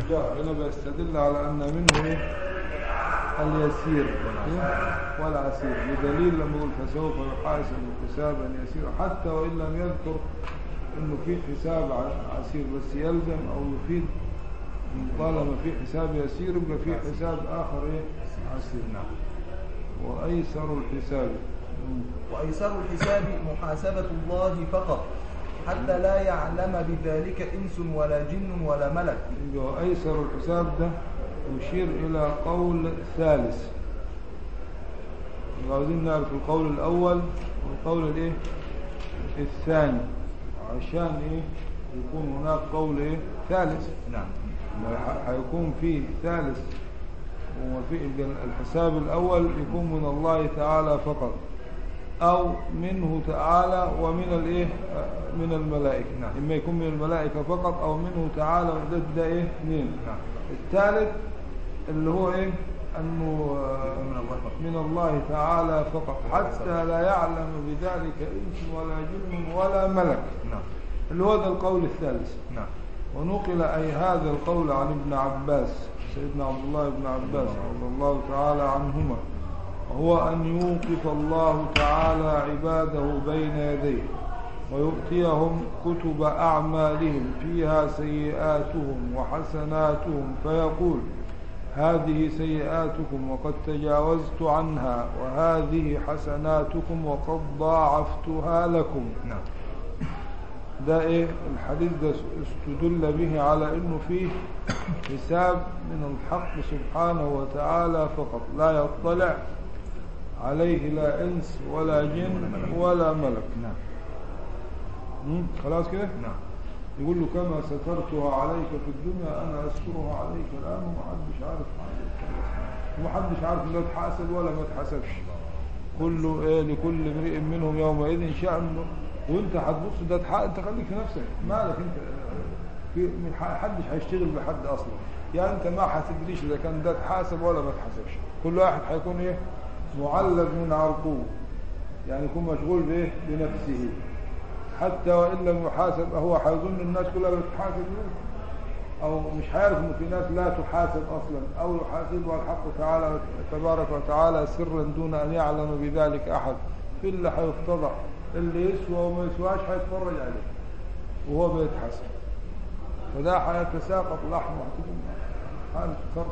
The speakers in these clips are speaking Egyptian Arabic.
الجار هنا بيستدل على أن منه إيه؟ اليسير إيه؟ والعسير بدليل لما يقول فسوف يحاسب حسابا يسيرا حتى وإن لم يذكر انه في حساب ع- عسير بس يلزم او يفيد طالما في حساب يسير يبقى في حساب اخر ايه عسير نعم وايسر الحساب مم. وأيسر الحساب محاسبة الله فقط حتى لا يعلم بذلك إنس ولا جن ولا ملك يبقى ايسر الحساب ده يشير الى قول ثالث يبقى عاوزين نعرف القول الاول والقول الايه الثاني عشان ايه يكون هناك قول ايه ثالث نعم ما ح- هيكون في ثالث وفي يبقى الحساب الأول يكون من الله تعالى فقط أو منه تعالى ومن الإيه آه، من الملائكة نعم. إما يكون من الملائكة فقط أو منه تعالى ده, ده إيه اثنين نعم الثالث اللي هو إيه أنه آه، من الله فقط. من الله تعالى فقط حتى لا يعلم بذلك إنس ولا جن ولا ملك نعم اللي هو ده القول الثالث نعم ونقل أي هذا القول عن ابن عباس سيدنا عبد الله بن عباس رضي الله تعالى عنهما وهو أن يوقف الله تعالى عباده بين يديه ويؤتيهم كتب أعمالهم فيها سيئاتهم وحسناتهم فيقول هذه سيئاتكم وقد تجاوزت عنها وهذه حسناتكم وقد ضاعفتها لكم نعم ده ايه الحديث ده استدل به على انه فيه حساب من الحق سبحانه وتعالى فقط لا يطلع عليه لا انس ولا جن ولا ملك نعم مم؟ خلاص كده نعم يقول له كما سترتها عليك في الدنيا انا استرها عليك الان ومحدش عارف ومحدش عارف لا اتحاسب ولا ما اتحاسبش كله ايه لكل امرئ منهم يومئذ شأن وانت هتبص ده اتحقق انت خليك في نفسك مالك انت في من ح- حدش هيشتغل بحد اصلا يعني انت ما هتدريش اذا كان ده اتحاسب ولا ما اتحاسبش كل واحد هيكون ايه معلق من عرقوه يعني يكون مشغول بايه بنفسه حتى وان لم يحاسب هو هيظن الناس كلها بتحاسب له او مش عارف ان في ناس لا تحاسب اصلا او يحاسبها الحق تعالى تبارك وتعالى سرا دون ان يعلم بذلك احد في اللي هيفتضح اللي يسوى وما يسواش هيتفرج عليه وهو بيتحاسب فده هيتساقط لحمه هتكون حال فرق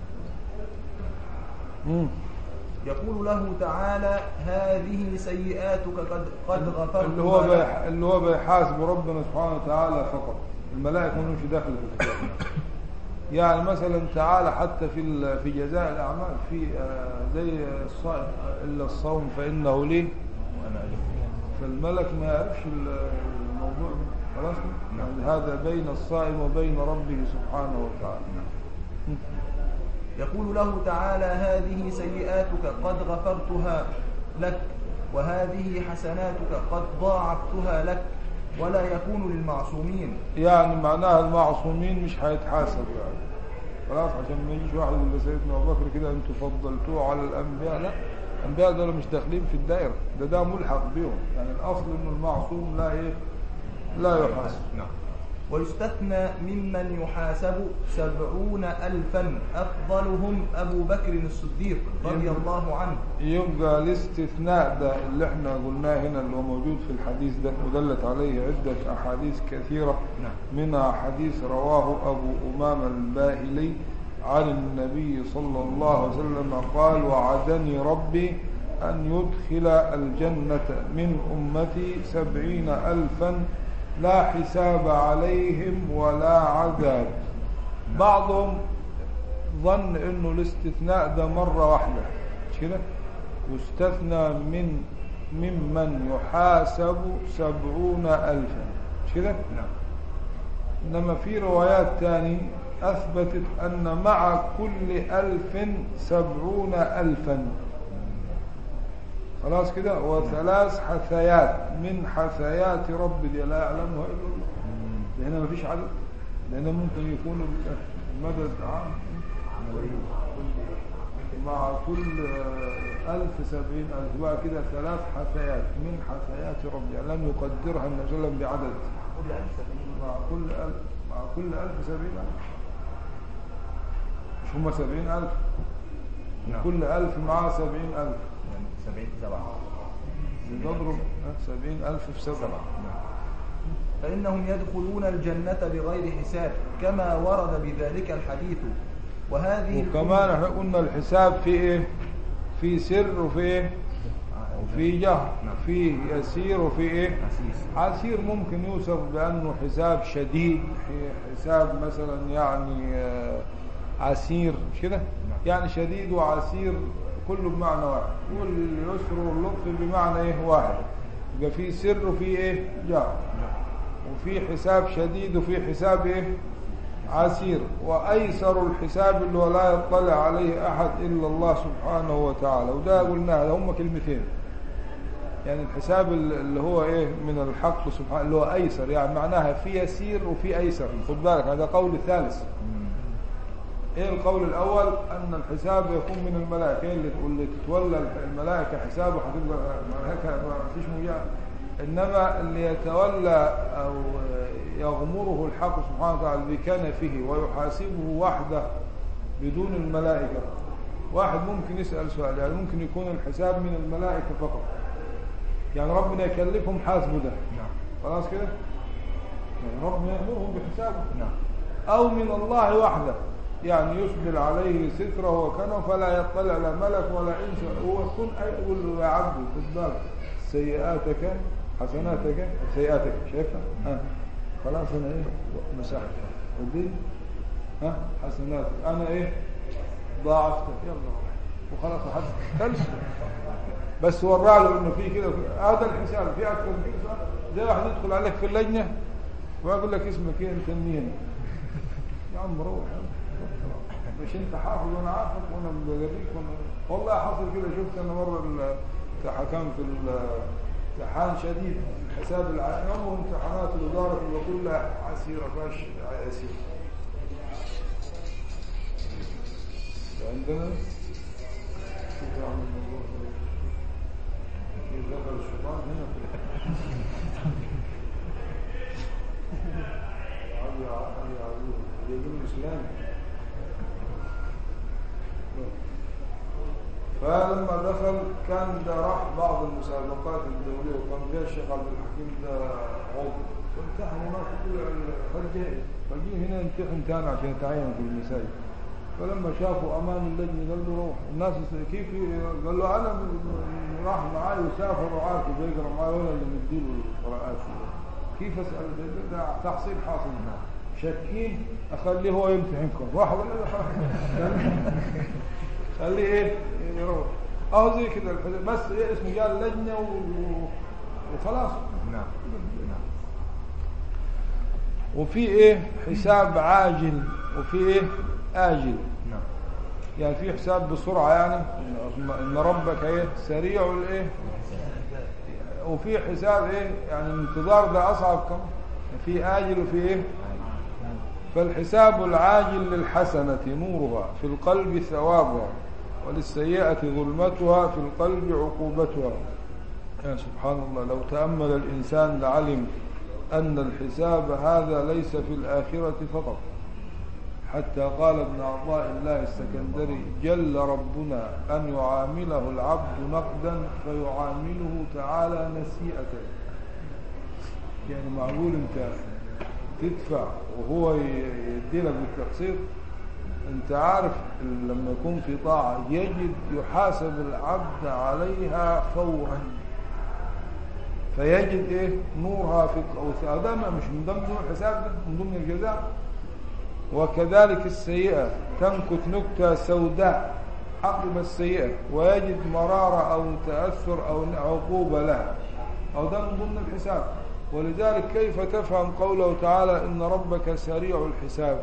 مم. يقول له تعالى هذه سيئاتك قد قد غفرت اللي هو لك. بيح... اللي هو بيحاسب ربنا سبحانه وتعالى فقط الملائكه ما لهمش دخل في الحساب يعني مثلا تعالى حتى في ال... في جزاء الاعمال في آه، زي الصائم الا الصوم فانه لي وأنا أجل. فالملك ما يعرفش ال- الموضوع ده. خلاص كده؟ يعني هذا بين الصائم وبين ربه سبحانه وتعالى يقول له تعالى هذه سيئاتك قد غفرتها لك وهذه حسناتك قد ضاعفتها لك ولا يكون للمعصومين يعني معناها المعصومين مش هيتحاسب يعني خلاص عشان ما يجيش واحد يقول لسيدنا ابو بكر كده انتوا فضلتوه على الانبياء لا الانبياء دول مش داخلين في الدائره ده ده ملحق بهم يعني الاصل انه المعصوم لا ايه لا يحاسب نعم ويستثنى ممن يحاسب سبعون ألفا أفضلهم أبو بكر الصديق رضي الله عنه يبقى الاستثناء ده اللي احنا قلناه هنا اللي هو موجود في الحديث ده ودلت عليه عدة أحاديث كثيرة نعم. منها حديث رواه أبو أمام الباهلي عن النبي صلى الله عليه وسلم قال وعدني ربي أن يدخل الجنة من أمتي سبعين ألفا لا حساب عليهم ولا عذاب بعضهم ظن انه الاستثناء ده مرة واحدة مش كده يستثنى من ممن يحاسب سبعون ألفا مش كده نعم إنما في روايات تاني أثبتت أن مع كل ألف سبعون ألفا خلاص كده وثلاث حثيات من حثيات رب دي لا يعلمها إلا الله هنا مفيش عدد لأن ممكن يكون المدد عام مع كل آه، ألف سبعين ألف بقى كده ثلاث حثيات من حثيات رب يعني لم يقدرها النبي صلى الله عليه وسلم بعدد مع كل ألف مع كل ألف سبعين ألف مش هم سبعين ألف نعم. كل ألف معاه سبعين ألف يعني 70 سبعة نضرب سبعين ألف في سبعة سبعة نعم. فإنهم يدخلون الجنة بغير حساب كما ورد بذلك الحديث وهذه وكمان احنا قلنا الحساب في ايه في سر وفي ايه وفي جهر نعم. في يسير وفي ايه عسيس عسير ممكن يوصف بأنه حساب شديد حساب مثلا يعني آه، عسير مش كده يعني شديد وعسير كله بمعنى واحد واليسر واللطف بمعنى ايه واحد يبقى في سر وفي ايه جهر وفي حساب شديد وفي حساب ايه عسير وايسر الحساب اللي هو لا يطلع عليه احد الا الله سبحانه وتعالى وده قلنا هذا هم كلمتين يعني الحساب اللي هو ايه من الحق سبحانه اللي هو ايسر يعني معناها في يسير وفي ايسر خد بالك هذا قول الثالث ايه القول الاول ان الحساب يكون من الملائكه إيه اللي واللي تتولى الملائكه حسابه هتبقى ملائكه ما فيش مجال انما اللي يتولى او يغمره الحق سبحانه وتعالى بكنفه ويحاسبه وحده بدون الملائكه واحد ممكن يسال سؤال يعني ممكن يكون الحساب من الملائكه فقط يعني ربنا يكلفهم حاسبه ده نعم خلاص كده يعني ربنا يامرهم بحسابه نعم أو من الله وحده يعني يسبل عليه ستره وكنه فلا يطلع لا ملك ولا إنس هو يكون يقول له يا عبدي خد بالك سيئاتك حسناتك سيئاتك شايفها؟ ها خلاص أنا إيه مسحت ودي ها حسناتك أنا إيه ضاعفتك يلا وخلاص حد خلص بس ورع له انه في كده هذا الحساب في اكثر من كده زي واحد يدخل عليك في اللجنه ويقول لك اسمك ايه انت منين يا عم روح يا عم. مش انت حافظ وانا عارفك وانا بجريك وانا والله حصل كده شفت انا مره ال- كحكام في ال- امتحان شديد حساب العام وامتحانات الاداره تبقى كلها عسيره فاش عسير عندنا شوف يا عم الموضوع ده. في ذكر الشيطان هنا في علي علي علي يجون الإسلام فلما دخل كان ده راح بعض المسابقات الدولية وكان فيها الشيخ عبد الحكيم ده عضو فامتحن هناك طلع الخرجين فجي هنا يمتحن تاني عشان يتعين في المساجد فلما شافوا امام اللجنه قال له روح الناس يس- كيف ي- قال له انا من- من- راح معاي وسافر وعارف بيقرا معاي وانا اللي مديله القراءات كيف اسال ده- ده تحصيل حاصل شاكين اخليه هو يمتحنكم واحد ولا لا خلاص. خليه ايه يروح اهو زي كده الحزب. بس ايه اسمه جاء اللجنه و... و- وخلاص نعم نعم وفي ايه حساب عاجل وفي ايه آجل نعم يعني في حساب بسرعة يعني إن- إن ربك إيه سريع الإيه وفي حساب إيه يعني الانتظار ده أصعب كم في آجل وفي إيه فالحساب العاجل للحسنة نورها في القلب ثوابها وللسيئة ظلمتها في القلب عقوبتها يا سبحان الله لو تأمل الإنسان لعلم أن الحساب هذا ليس في الآخرة فقط حتى قال ابن عطاء الله السكندري جل ربنا أن يعامله العبد نقدا فيعامله تعالى نسيئة يعني معقول انت تدفع وهو يديلك بالتقسيط انت عارف لما يكون في طاعة يجد يحاسب العبد عليها فورا فيجد ايه نورها في او ده مش من ضمن الحساب ده من ضمن الجزاء وكذلك السيئة تنكت نكتة سوداء عقب السيئة ويجد مرارة أو تأثر أو عقوبة لها أو ده من ضمن الحساب ولذلك كيف تفهم قوله تعالى إن ربك سريع الحساب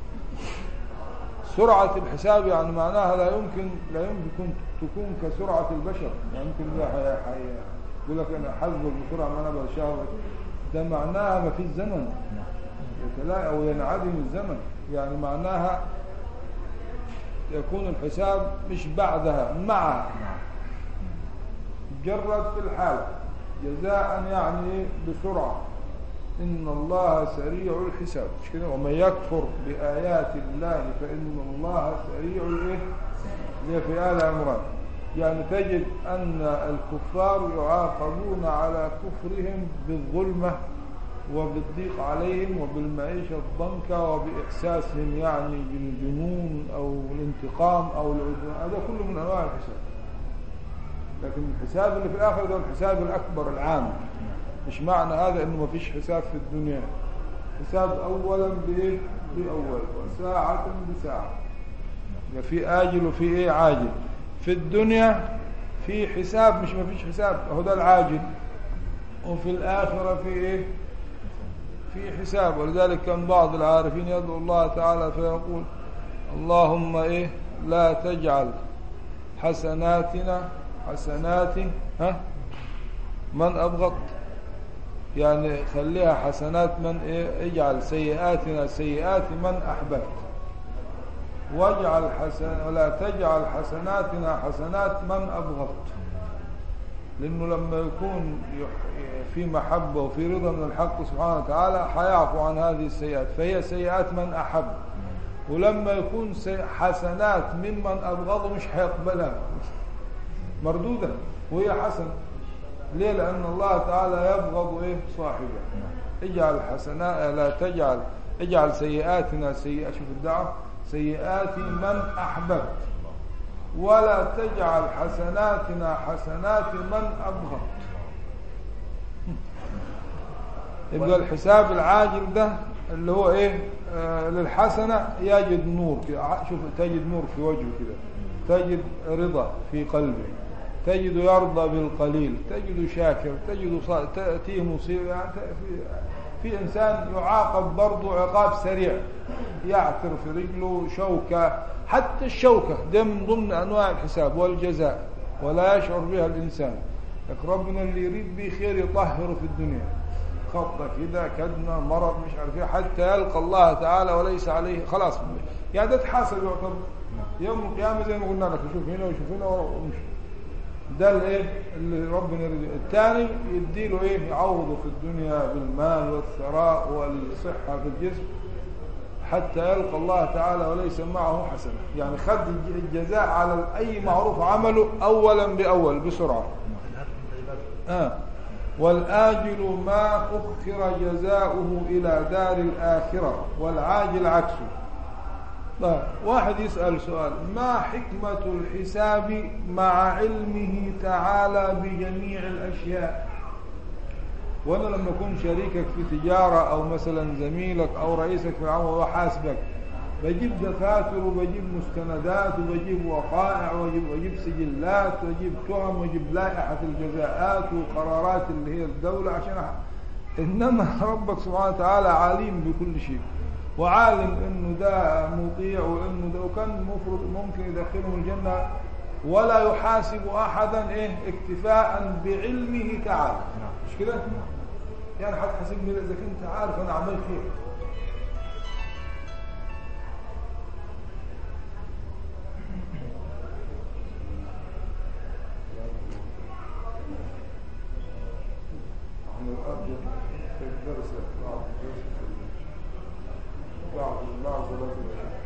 سرعة الحساب يعني معناها لا يمكن لا يمكن تكون كسرعة البشر يعني يمكن ده حي- حي- يقول لك أنا حسبك بسرعة ما أنا بشارك ده معناها ما فيش زمن يتلا أو ينعدم الزمن يعني معناها يكون الحساب مش بعدها معها مجرد في الحال جزاء يعني بسرعة إن الله سريع الحساب مش كده ومن يكفر بآيات الله فإن الله سريع الإيه زي في آل عمران يعني تجد أن الكفار يعاقبون على كفرهم بالظلمة وبالضيق عليهم وبالمعيشة الضنكة وبإحساسهم يعني بالجنون أو الانتقام أو العدوان هذا كله من أنواع الحساب لكن الحساب اللي في الآخر ده الحساب الأكبر العام مش معنى هذا انه ما فيش حساب في الدنيا حساب اولا بايه باول وساعة بساعة يبقى في آجل وفي ايه عاجل في الدنيا في حساب مش ما فيش حساب هو ده العاجل وفي الآخرة في ايه في حساب ولذلك كان بعض العارفين يدعو الله تعالى فيقول اللهم ايه لا تجعل حسناتنا حسنات ها من أبغض يعني خليها حسنات من إيه اجعل سيئاتنا سيئات من أحببت واجعل حسن ولا تجعل حسناتنا حسنات من أبغضت لأنه لما يكون في محبة وفي رضا من الحق سبحانه وتعالى حيعفو عن هذه السيئات فهي سيئات من أحب ولما يكون حسنات ممن أبغضه مش هيقبلها مردودة وهي حسنة ليه لأن الله تعالى يبغض إيه صاحبه اجعل حسنات لا تجعل اجعل سيئاتنا سيئات شوف الدعوة سيئات من أحببت ولا تجعل حسناتنا حسنات من أبغض يبقى الحساب العاجل ده اللي هو ايه آه للحسنة يجد نور شوف تجد نور في وجهه كده تجد رضا في قلبه تجد يرضى بالقليل تجد شاكر تجد تأتيه مصيبة يعني في, في إنسان يعاقب برضه عقاب سريع يعثر في رجله شوكة حتى الشوكة ده من ضمن أنواع الحساب والجزاء ولا يشعر بها الإنسان لكن ربنا اللي يريد به خير يطهره في الدنيا خطة كده كدمة مرض مش عارف ايه حتى يلقى الله تعالى وليس عليه خلاص يعني ده تحاسب يعتبر يوم القيامة زي ما قلنا لك شوف هنا وشوف هنا ومش ده الايه اللي ربنا يريد الثاني يديله ايه يعوضه في الدنيا بالمال والثراء والصحة في الجسم حتى يلقى الله تعالى وليس معه حسنة يعني خد الجزاء على أي معروف عمله أولا بأول بسرعة آه. والآجل ما أخر جزاؤه إلى دار الآخرة والعاجل عكسه طيب واحد يسأل سؤال ما حكمة الحساب مع علمه تعالى بجميع الأشياء وأنا لما أكون شريكك في تجارة أو مثلا زميلك أو رئيسك في العمل وحاسبك بجيب دفاتر وبجيب مستندات وبجيب وقائع وبجيب, وبجيب سجلات وبجيب تهم وبجيب لائحة الجزاءات وقرارات اللي هي الدولة عشان أح... إنما ربك سبحانه وتعالى عليم بكل شيء وعالم انه ده مطيع وانه ده وكان المفروض ممكن يدخلهم الجنة ولا يحاسب احدا ايه اكتفاء بعلمه تعالى مش كده يعني هتحاسبني اذا كنت عارف انا عملت خير احنا الاب في الدرس بعض بعض صلاة العشاء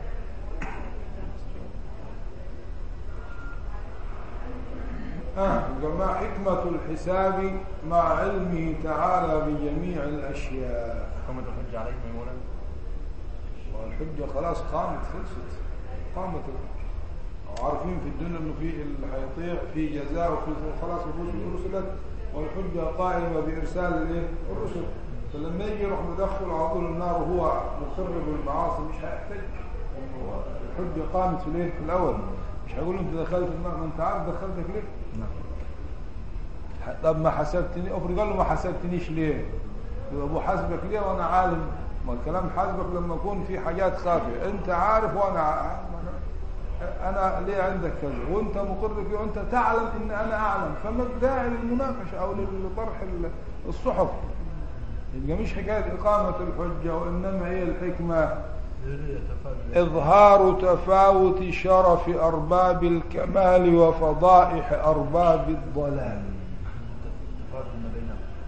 آه ما حكمة الحساب مع علمه تعالى بجميع الأشياء قامت الحجة عليك من مولانا والحجة خلاص قامت خلصت قامت عارفين في الدنيا انه في اللي هيطيع في جزاء وفي خلاص الرسل رسلت والحجة قائمة بإرسال الايه الرسل فلما يجي يروح مدخل على طول النار وهو مقر بالمعاصي مش هيحتاج الحجة قامت في الايه في الأول مش هيقول انت دخلت النار ما انت عارف دخلتك ليه طب ما حسبتني افرض قال له ما حسبتنيش ليه ابو حاسبك ليه وانا عالم ما الكلام حاسبك لما يكون في حاجات خافيه انت عارف وانا ع... انا ليه عندك كذا وانت مقر فيه وانت تعلم ان انا اعلم فما الداعي للمناقشه او لطرح الصحف يبقى مش حكايه اقامه الحجه وانما هي الحكمه إظهار تفاوت شرف أرباب الكمال وفضائح أرباب الضلال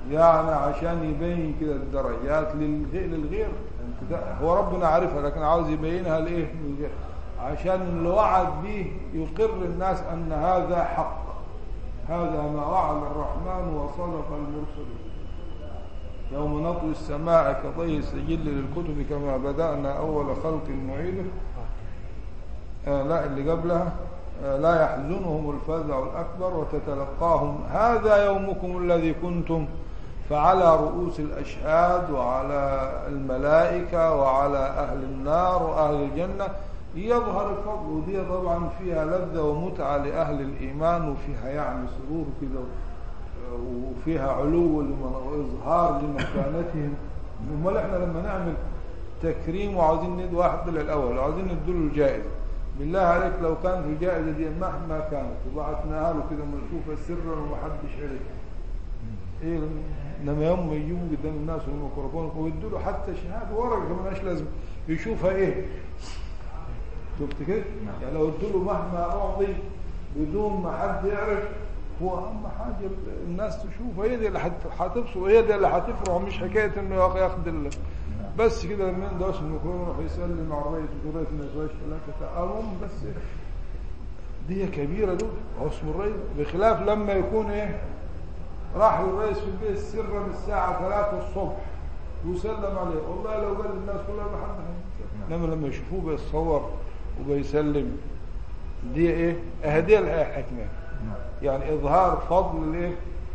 يعني عشان يبين كده الدرجات للغير, للغير انت ده هو ربنا عارفها لكن عاوز يبينها لايه للغير عشان اللي وعد به يقر الناس ان هذا حق هذا ما وعد الرحمن وصدق المرسلون يوم نطوي السماء كطي السجل للكتب كما بدأنا أول خلق نعيده آه لا اللي قبلها آه لا يحزنهم الفزع الأكبر وتتلقاهم هذا يومكم الذي كنتم فعلى رؤوس الأشهاد وعلى الملائكة وعلى أهل النار وأهل الجنة يظهر الفضل ودي طبعا فيها لذة ومتعة لأهل الإيمان وفيها يعني سرور كده وفيها علو وإظهار لمكانتهم امال احنا لما نعمل تكريم وعاوزين ندي واحد طلع الأول وعاوزين نديله الجائزة بالله عليك لو كانت الجائزة دي مهما كانت وبعتناها له كده ملفوفة سرا ومحدش عرف ايه انما يوم ما يجيبوا قدام الناس والميكروفون ويدوا له حتى شهاده ورقه مالهاش لازم يشوفها ايه شفت كده يعني لو قلت له مهما اعطي بدون ما حد يعرف هو اهم حاجه الناس تشوف هي دي اللي هتبصر هي دي اللي هتفرح مش حكايه انه ياخد ال... بس كده لما يندوس الميكروفون يروح يسلم على الرئيس وقضيه النسوان ثلاثه المهم بس دي كبيره دول هو اسمه الرئيس بخلاف لما يكون ايه راح للرئيس في البيت سرا الساعه 3 الصبح وسلم عليه والله لو قال للناس كلها ما حد انما لما يشوفوه بيتصور وبيسلم دي ايه هديه الحكمه يعني اظهار فضل الايه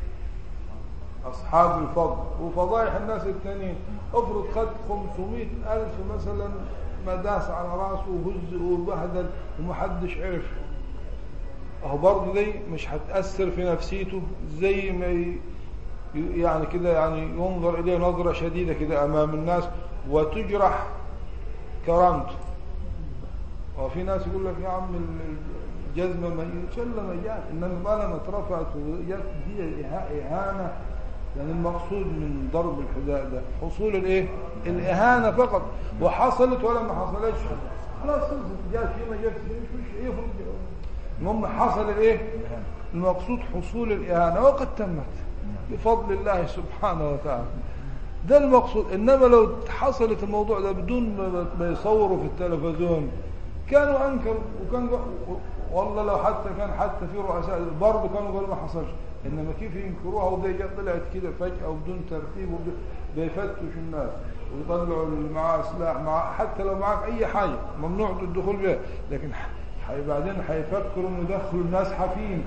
اصحاب الفضل وفضائح الناس التانيين افرض خد 500 الف مثلا ما داس على راسه وهز وبهدل ومحدش عرف اهو برضه دي مش هتاثر في نفسيته زي ما ي... يعني كده يعني ينظر اليه نظره شديده كده امام الناس وتجرح كرامته وفي ناس يقول لك يا عم الجزمه ما ان شاء الله ما جات انما طالما اترفعت وجات دي اهانه يعني المقصود من ضرب الحذاء ده حصول الايه الاهانه فقط وحصلت ولا ما حصلتش خلاص جات في ما جات مش مش ايه المهم حصل الايه المقصود حصول الاهانه وقد تمت بفضل الله سبحانه وتعالى ده المقصود انما لو حصلت الموضوع ده بدون ما يصوروا في التلفزيون كانوا انكروا وكان والله لو حتى كان حتى في رؤساء برضه كانوا قالوا ما حصلش انما كيف ينكروها ودي طلعت كده فجاه وبدون ترتيب بيفتشوا الناس ويطلعوا اللي معاه سلاح مع حتى لو معاك اي حاجه ممنوع الدخول بها لكن حي بعدين هيفكروا انه دخلوا الناس حفين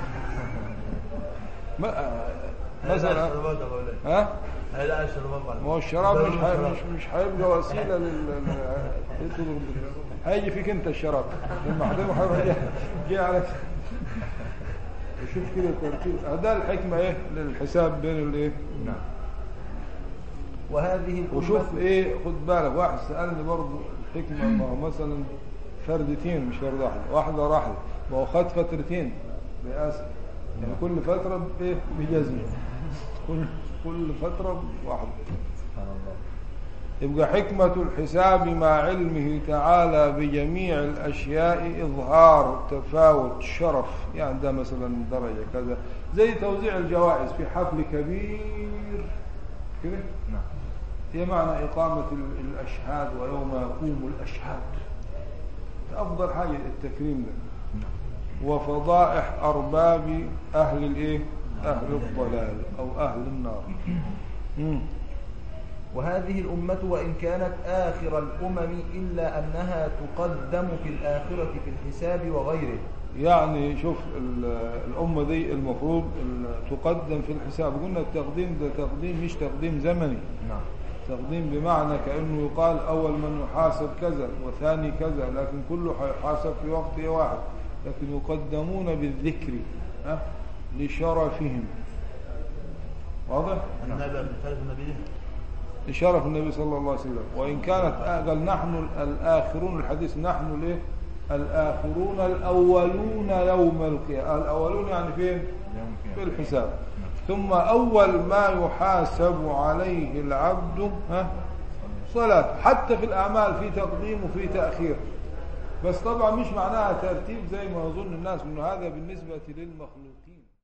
ما مثلا ها هيلاقي الشراب ما هو الشراب مش حي... مش مش هيبقى وسيله لل هيجي فيك انت الشراب لما حضره هيروح جاي عليك شوف كده الترتيب ده الحكمه ايه للحساب بين الايه نعم وهذه وشوف ايه خد بالك واحد سالني برضه الحكمه ما هو مثلا فردتين مش فرد واحده واحده راحت ما هو خد فترتين باسف يعني كل فتره بايه بجزمه كل كل فتره واحده سبحان الله يبقى حكمة الحساب مع علمه تعالى بجميع الأشياء إظهار تفاوت شرف يعني ده مثلا درجة كذا زي توزيع الجوائز في حفل كبير كده نعم هي معنى إقامة الأشهاد ويوم يقوم الأشهاد أفضل حاجة التكريم ده وفضائح أرباب أهل الإيه أهل الضلال أو أهل النار مم. وهذه الأمة وإن كانت آخر الأمم إلا أنها تقدم في الآخرة في الحساب وغيره يعني شوف الأمة دي المفروض تقدم في الحساب قلنا التقديم ده تقديم مش تقديم زمني نعم تقديم بمعنى كأنه يقال أول من يحاسب كذا وثاني كذا لكن كله حيحاسب في وقت واحد لكن يقدمون بالذكر ها لشرفهم واضح؟ النبي الفارس النبي لشرف النبي صلى الله عليه وسلم وإن كانت قال نحن الآخرون الحديث نحن ليه الآخرون الأولون يوم القيامة الأولون يعني فين في الحساب ثم أول ما يحاسب عليه العبد ها صلاة حتى في الأعمال في تقديم وفي تأخير بس طبعا مش معناها ترتيب زي ما يظن الناس انه هذا بالنسبة للمخلوقين